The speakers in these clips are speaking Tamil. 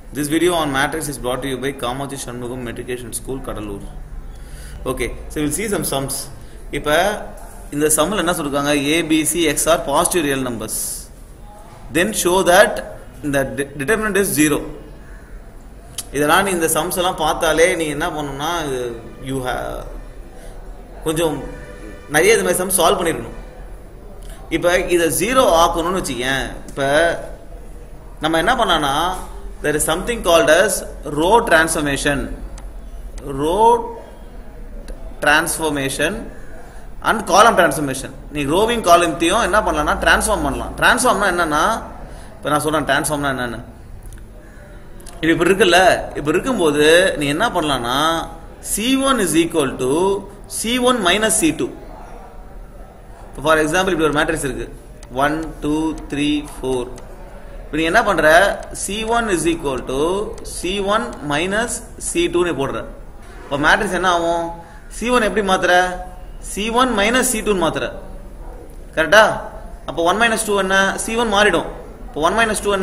This video on matrix is brought to you by Kamachi Shanmugam Matriculation School, Kadalur. Okay, so we'll see some sums. இப்போ இந்த சம்மில் என்ன சொல்லிருக்காங்க ABC XR positive real numbers then show that இந்த டிட்டர்மினன்ட் இஸ் ஜீரோ இதெல்லாம் நீ இந்த சம்ஸ் எல்லாம் பார்த்தாலே நீ என்ன பண்ணணும்னா யூ ஹே கொஞ்சம் நிறைய இது மாதிரி சம் சால்வ் பண்ணிருக்கணும் இப்போ இதை ஜீரோ ஆக்கணும்னு வச்சுக்கேன் இப்போ நம்ம என்ன பண்ணலாம்னா there is something called as row transformation row transformation and column transformation நீ ரோவிங் காலத்தையும் என்ன பண்ணலாம்னா டிரான்ஸ்ஃபார்ம் பண்ணலாம் டிரான்ஸ்ஃபார்ம்னா என்னன்னா இப்போ நான் சொல்றேன் டிரான்ஸ்ஃபார்ம்னா என்னன்னு இது இப்படி இருக்குல்ல இப்படி இருக்கும்போது நீ என்ன பண்ணலாம்னா C one is equal to C one minus C two இப்போ ஃபார் எக்ஸாம்பிள் இப்படி ஒரு மேட்ரிக்ஸ் இருக்கு ஒன் டூ த்ரீ ஃபோர் இப்போ நீ என்ன பண்ற C one is equal to C one minus C டூன்னு போடுற இப்போ மேட்ரிக்ஸ் என்ன ஆகும் சி ஒன் எப்படி மாத்துற சி ஒன் மைனஸ் சி டூன்னு மாத்துற கரெக்டா அப்போ ஒன் மைனஸ் டூ என்ன சி ஒன் மாறிடும் இப்போ ஒன் மைனஸ் டூ என்ன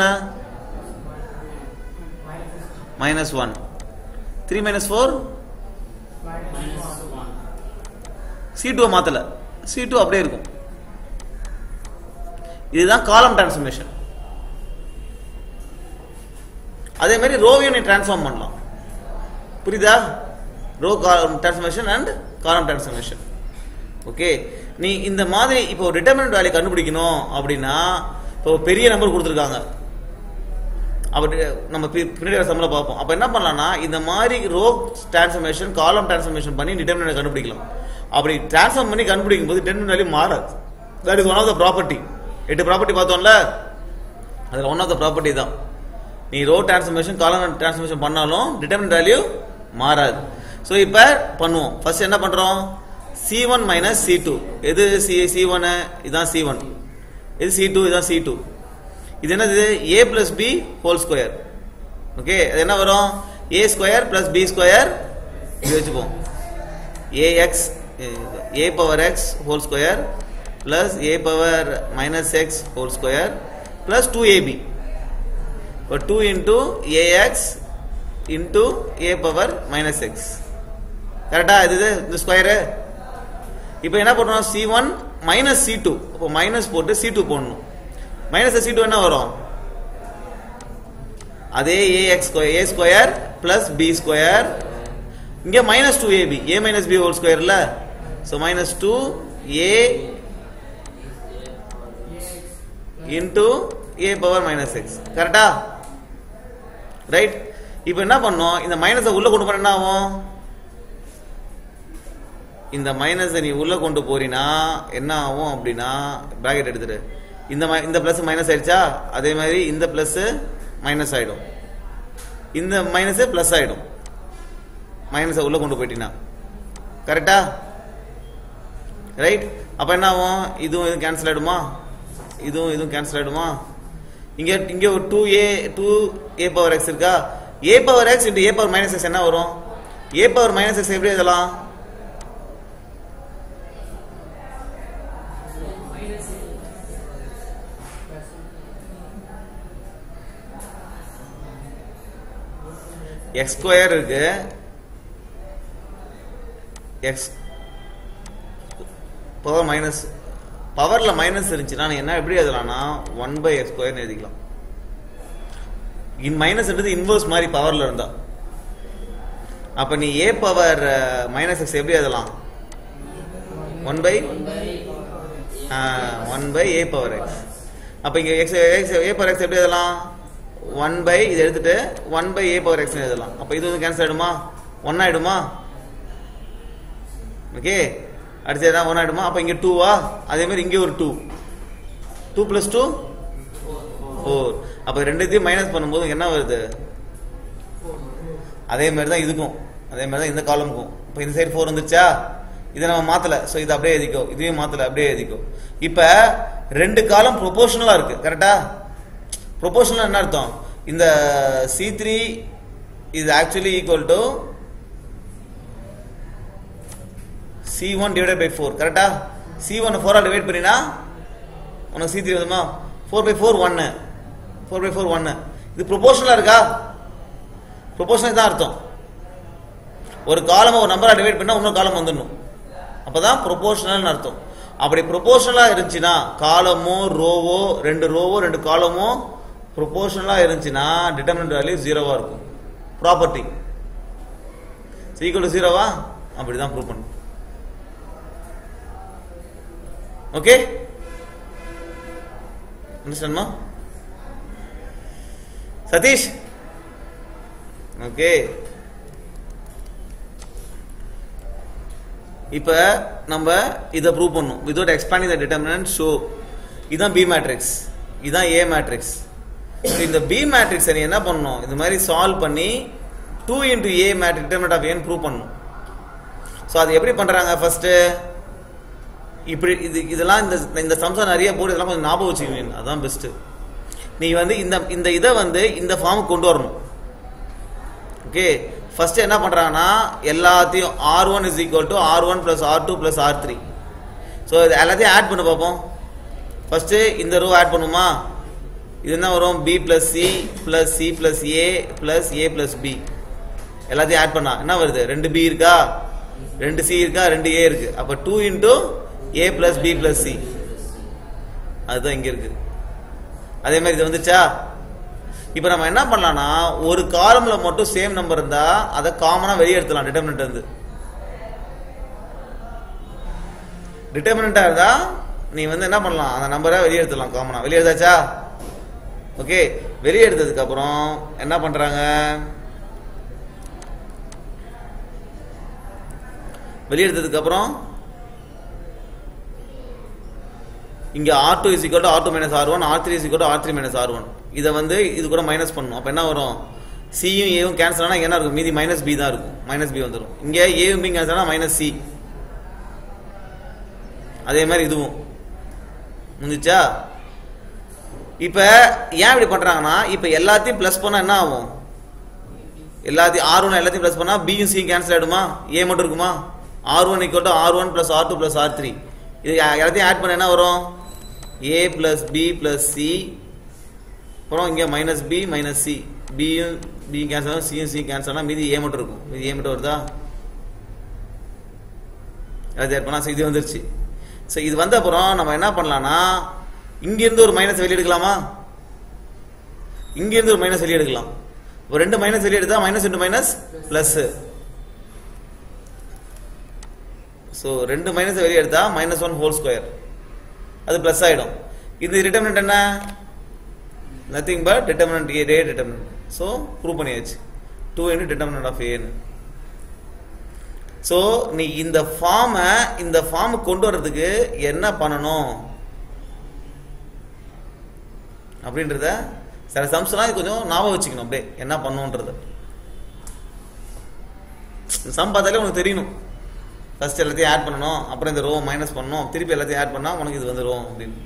minus one three minus four C two மாத்தல சி டூ அப்படியே இருக்கும் இதுதான் காலம் டிரான்ஸ்ஃபர்மேஷன் அதே மாதிரி ரோவையும் நீ டிரான்ஸ்ஃபார்ம் பண்ணலாம் புரியுதா row column transformation and column transformation okay நீ இந்த மாதிரி இப்போ டிட்டர்மினன்ட் வேல்யூ கண்டுபிடிக்கணும் அப்படின்னா இப்போ பெரிய நம்பர் கொடுத்துருக்காங்க அப்படி நம்ம பி- பின்னாடி வர சம்பளம் பார்ப்போம் அப்போ என்ன பண்ணலாம்னா இந்த மாதிரி ரோ டிரான்ஸ்ஃபர்மேஷன் காலம் டிரான்ஸ்ஃபர்மேஷன் பண்ணி டிட்டர்மினன்ட் கண்டுபிடிக்கலாம் அப்படி டிரான்ஸ்ஃபார்ம் பண்ணி கண்டுபிடிக்கும் போது டிட்டர்மினன்ட் வேல்யூ மாறாது that is one of the property எட்டு ப்ராப்பர்ட்டி பார்த்தோம்ல அதில் ஒன் ஆஃப் த ப்ராப்பர்ட்டி தான் நீ ரோ டிரான்ஸ்ஃபர்மேஷன் காலம் டிரான்ஸ்ஃபர்மேஷன் பண்ணாலும் டிட்டர்மினன்ட் வேல்யூ மாறாது ஸோ இப்போ பண்ணுவோம் ஃபர்ஸ்ட் என்ன பண்ணுறோம் C one minus C two எது சி சி ஒன்னு இதான் சி ஒன் இது சி டூ இதான் சி டூ இது என்னது ஏ plus B whole square okay அது என்ன வரும் A square plus B square இது வச்சுப்போம் AX A power X whole square plus A power minus X whole square plus two AB இப்போ two into AX into A power minus X கரெக்டா இது இது, இந்த ஸ்கொயரு இப்போ என்ன பண்ணுறோம் C one minus C two அப்போ மைனஸ் போட்டு சி டூ போடணும் மைனஸ் சி டூ என்ன வரும் அதே A X A square plus B square இங்க minus two AB A minus B whole ஸ்கொயர்ல so minus two A into A power minus X கரெக்டா ரைட் இப்போ என்ன பண்ணோம் இந்த மைனஸை உள்ள கொண்டு போன என்ன ஆகும் இந்த மைனஸை நீ உள்ள கொண்டு போறீனா என்ன ஆகும் அப்படின்னா பிராக்கெட் எடுத்துட்டு இந்த mi- இந்த பிளஸ் மைனஸ் ஆயிடுச்சா அதே மாதிரி இந்த பிளஸ் மைனஸ் ஆயிடும் இந்த மைனஸ் பிளஸ் ஆயிடும் மைனஸை உள்ள கொண்டு போயிட்டீங்கன்னா கரெக்டா ரைட் அப்ப என்ன ஆகும் இதுவும் இதுவும் கேன்சல் ஆயிடுமா இதுவும் இதுவும் கேன்சல் ஆயிடுமா இங்க இங்க ஒரு two A two A power X இருக்கா A power X into A power minus X என்ன வரும் ஏ பவர் மைனஸ் எக்ஸ் எப்படி எழுதலாம் எக்ஸ் ஸ்கொயர் இருக்கு எக்ஸ் பவர் மைனஸ் பவர்ல மைனஸ் இருந்துச்சுன்னா நீ என்ன எப்படி எழுதலாம்னா ஒன் பை எக்ஸ் ஸ்கொயர்னு எழுதிக்கலாம் இன் மைனஸ் இன்வர்ஸ் மாதிரி பவர்ல இருந்தா அப்ப நீ ஏ பவர் மைனஸ் எக்ஸ் எப்படி எழுதலாம் one by one by A power X அப்ப இங்க X X A power X எப்படி எழுதலாம் ஒன் பை இதை எடுத்துட்டு one by A power X எழுதலாம் அப்ப இது வந்து கேன்சல் ஆயிடுமா ஒன் ஆயிடுமா ஓகே அடுத்து ஏதாவது ஒன் ஆயிடுமா அப்ப இங்க டூவா அதே மாதிரி இங்க ஒரு two two plus two four அப்ப ரெண்டுத்தையும் மைனஸ் பண்ணும்போது என்ன வருது அதே மாதிரி தான் இதுக்கும் அதே மாதிரி தான் இந்த காலமுக்கும் இப்போ இந்த சைடு ஃபோர் வந்துருச்சா இதை நம்ம மாத்தல ஸோ இது அப்படியே எழுதிக்கோ இதையும் மாத்தல அப்படியே எழுதிக்கோ இப்ப ரெண்டு காலம் ப்ரொபோஷனலா இருக்கு கரெக்டா ப்ரொபோஷனல் என்ன அர்த்தம் இந்த C three is actually equal to C one divide by four கரெக்டா சி ஒன் ஃபோரால் டிவைட் பண்ணினா உனக்கு சி த்ரீ வந்துமா ஃபோர் பை ஃபோர் ஒன்னு ஃபோர் பை ஃபோர் ஒன்னு இது ப்ரொபோஷனலா இருக்கா ப்ரொபோஷனல் தான் அர்த்தம் ஒரு காலம் ஒரு நம்பரா டிவைட் பண்ணா இன்னொரு காலம் வந்துடணும் அப்பதான் ப்ரொபோஷனல்னு அர்த்தம் அப்படி ப்ரொபோஷனலா இருந்துச்சுன்னா காலமோ ரோவோ ரெண்டு ரோவோ ரெண்டு காலமோ ப்ரொபோஷனலா இருந்துச்சுன்னா டிட்டர்மினன்ட் வேல்யூ ஜீரோவா இருக்கும் ப்ராப்பர்ட்டி ஈக்குவல் ஜீரோவா அப்படிதான் ப்ரூவ் பண்ணும் ஓகே அண்டர்ஸ்டாண்ட்மா சதீஷ் ஓகே இப்ப நம்ம இதை ப்ரூவ் பண்ணும் without expanding the determinant show இதுதான் பி மேட்ரிக்ஸ் இதுதான் ஏ மேட்ரிக்ஸ் இந்த பி மேட்ரிக்ஸை நீ என்ன பண்ணணும் இந்த மாதிரி சால்வ் பண்ணி two into A matrix determinant of ஏன்னு ப்ரூவ் பண்ணணும் ஸோ அது எப்படி பண்றாங்க ஃபர்ஸ்ட் இப்படி இது இதெல்லாம் இந்த இந்த சம்சம் நிறைய போர்டு இதெல்லாம் கொஞ்சம் ஞாபகம் வச்சுக்குவீங்க அதான் பெஸ்ட் நீ வந்து இந்த இந்த இதை வந்து இந்த ஃபார்முக்கு கொண்டு வரணும் ஓகே ஃபர்ஸ்ட் என்ன பண்றாங்கன்னா எல்லாத்தையும் R one is equal to R one plus R two plus R three so இது எல்லாத்தையும் ஆட் பண்ண பார்ப்போம் ஃபர்ஸ்ட் இந்த ரோ ஆட் பண்ணுமா இது என்ன வரும் B plus C plus C plus A plus A plus B எல்லாத்தையும் ஆட் பண்ணா என்ன வருது ரெண்டு பி இருக்கா ரெண்டு சி இருக்கா ரெண்டு ஏ இருக்கு அப்ப two into A plus B plus C அதுதான் இங்க இருக்கு அதே மாதிரி இது வந்துச்சா இப்போ நம்ம என்ன பண்ணலாம்னா ஒரு காலம்ல மட்டும் சேம் நம்பர் இருந்தா அதை காமனா வெளியே எடுத்துலாம் டிட்டர்மினன்ட் வந்து டிட்டர்மினண்டா இருந்தா நீ வந்து என்ன பண்ணலாம் அந்த நம்பரை வெளியே எடுத்துடலாம் காமனா வெளியே எடுத்தாச்சா ஓகே வெளியே எடுத்ததுக்கு அப்புறம் என்ன பண்றாங்க வெளியே எடுத்ததுக்கு அப்புறம் இங்க R two is equal R two minus R one R three is equal R three minus R one இதை வந்து இது கூட மைனஸ் பண்ணணும் அப்ப என்ன வரும் சியும் ஏவும் கேன்சல் ஆனா இங்க என்ன இருக்கும் மீதி மைனஸ் பி தான் இருக்கும் மைனஸ் பி வந்துடும் இங்க ஏவும் பி கேன்சல் ஆனா மைனஸ் சி அதே மாதிரி இதுவும் முடிஞ்சுச்சா இப்ப ஏன் இப்படி பண்றாங்கன்னா இப்ப எல்லாத்தையும் பிளஸ் பண்ணா என்ன ஆகும் எல்லாத்தையும் ஆர் ஒன் எல்லாத்தையும் பிளஸ் பண்ணா பியும் சியும் கேன்சல் ஆயிடுமா ஏ மட்டும் இருக்குமா R one equal R one plus R two plus R three இது எல்லாத்தையும் ஆட் பண்ண என்ன வரும் A plus B plus C அப்புறம் இங்க மைனஸ் பி மைனஸ் சி பியும் பி கேன்சல் ஆகும் சியும் சி கேன்சல் ஆனால் மீதி ஏ மட்டும் இருக்கும் மீதி ஏ மட்டும் வருதா எல்லாத்தையும் ஆட் பண்ணா so இது வந்துருச்சு ஸோ இது வந்த அப்புறம் நம்ம என்ன பண்ணலாம்னா இங்கிருந்து ஒரு மைனஸ் வெளியே எடுக்கலாமா இங்கிருந்து ஒரு மைனஸ் வெளியே எடுக்கலாம் இப்போ ரெண்டு மைனஸ் வெளியே எடுத்தா minus into minus plus so ரெண்டு மைனஸ் வெளியே எடுத்தா மைனஸ் ஒன் ஹோல் ஸ்கொயர் அது பிளஸ் ஆயிடும் இது டிட்டர்மினன்ட் என்ன நத்திங் பட் டிட்டர்மினன்ட் ஏ ரே டிட்டர்மினன்ட் ஸோ ப்ரூவ் பண்ணியாச்சு டூ இன்டு டிட்டர்மினன்ட் ஆஃப் ஏன்னு ஸோ நீ இந்த ஃபார்மை இந்த ஃபார்முக்கு கொண்டு வர்றதுக்கு என்ன பண்ணணும் அப்படின்றத சில சம்ஸ்லாம் கொஞ்சம் ஞாபகம் வச்சுக்கணும் அப்படியே என்ன பண்ணணுன்றது சம் பார்த்தாலே உனக்கு தெரியணும் ஃபர்ஸ்ட் எல்லாத்தையும் ஆட் பண்ணணும் அப்புறம் இந்த ரோ மைனஸ் பண்ணணும் திருப்பி எல்லாத்தையும் ஆட் பண்ணா உனக்கு இது வந்துடும் அப்படின்னு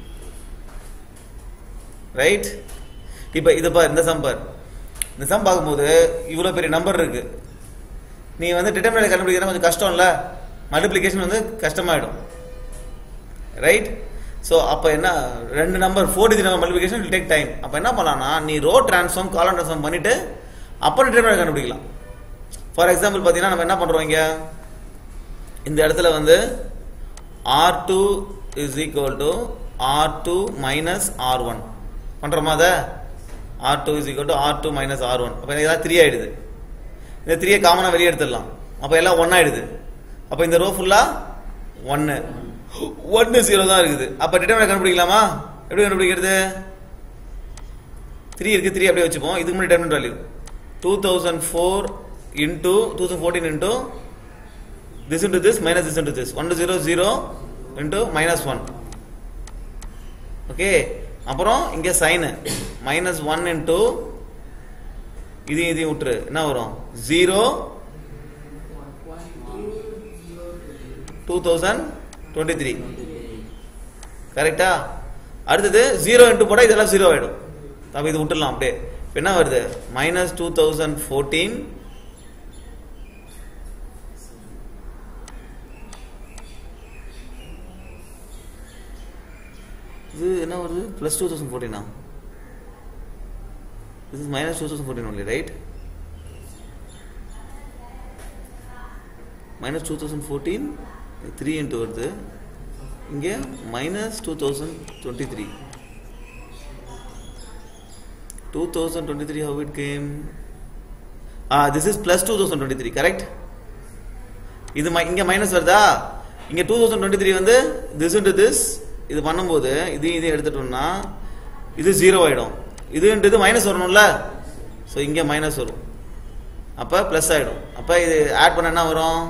ரைட் இப்போ இது பார் இந்த சம் பார் இந்த சம் பார்க்கும்போது இவ்வளோ பெரிய நம்பர் இருக்கு நீ வந்து டிட்டர்மினேட் கண்டுபிடிக்கிறது கொஞ்சம் கஷ்டம் இல்ல மல்டிப்ளிகேஷன் வந்து கஷ்டமாயிடும் ரைட் ஸோ அப்போ என்ன ரெண்டு number four digit number multiplication will take time அப்போ என்ன பண்ணலாம்னா நீ ரோ டிரான்ஸ்ஃபார்ம் காலம் டிரான்ஸ்ஃபார்ம் பண்ணிட்டு அப்புறம் டிட்டர்மினேட் கண்டுபிடிக்கலாம் ஃபார் எக்ஸாம்பிள் பார்த்தீங்கன்னா நம்ம என்ன பண்ணுறோம் இங்கே இந்த இடத்துல வந்து R two is equal to R two minus R one பண்ணுறோமா அதை R two is equal to R two minus R one அப்போ ஏதாவது த்ரீ ஆயிடுது இந்த த்ரீயை காமனாக வெளியே எடுத்துடலாம் அப்போ எல்லாம் ஒன் ஆயிடுது அப்போ இந்த ரோ ஃபுல்லாக ஒன்று ஒன்று ஜீரோ தான் இருக்குது அப்போ டிட்டர்மினேட் கண்டுபிடிக்கலாமா எப்படி கண்டுபிடிக்கிறது த்ரீ இருக்குது த்ரீ அப்படியே வச்சுப்போம் இதுக்கு முன்னாடி determinant value two thousand four into two thousand fourteen into this into this minus this into this 1 to 0 0 into minus 1 okay அப்புறம் இங்க சைன் மைனஸ் ஒன் இன்டூ இதையும் இதையும் விட்டுரு என்ன வரும் zero two thousand twenty three கரெக்டா அடுத்தது ஜீரோ இன்ட்டு போட்டால் இதெல்லாம் ஜீரோ ஆயிடும் அப்போ இது விட்டுடலாம் அப்படியே இப்ப என்ன வருது மைனஸ் டூ தௌசண்ட் ஃபோர்டீன் இது என்ன வருது ப்ளஸ் டூ தௌசண்ட் ஃபோர்டீனா this is minus 2014 only right minus two thousand fourteen three into வருது இங்கே minus two thousand twenty three two thousand twenty three how it came ah this is plus two thousand twenty three correct இது mi- இங்க மைனஸ் வருதா இங்க டூ தௌசண்ட் டுவெண்ட்டி த்ரீ வந்து திஸ் இன்டு திஸ் இது பண்ணும்போது இது இது எடுத்துட்டோம்னா இது ஜீரோ ஆயிடும் இது இன்டு இது மைனஸ் வரணும்ல ஸோ இங்க மைனஸ் வரும் அப்ப பிளஸ் ஆயிடும் அப்ப இது ஆட் பண்ண என்ன வரும்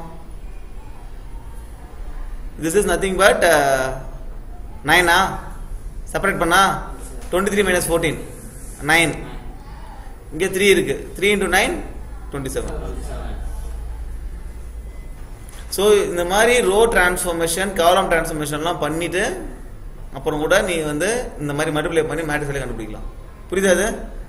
திஸ் இஸ் நத்திங் பட் நைனா செப்பரேட் பண்ணா twenty three minus fourteen nine இங்க த்ரீ இருக்கு three into nine twenty seven so இந்த மாதிரி ரோ டிரான்ஸ்ஃபர்மேஷன் காலம் டிரான்ஸ்ஃபர்மேஷன்லாம் பண்ணிட்டு அப்புறம் கூட நீ வந்து இந்த மாதிரி மல்டிப்ளை பண்ணி மேட்ரிக்ஸில் கண்டுபிடிக்கலாம் புரியுதா அது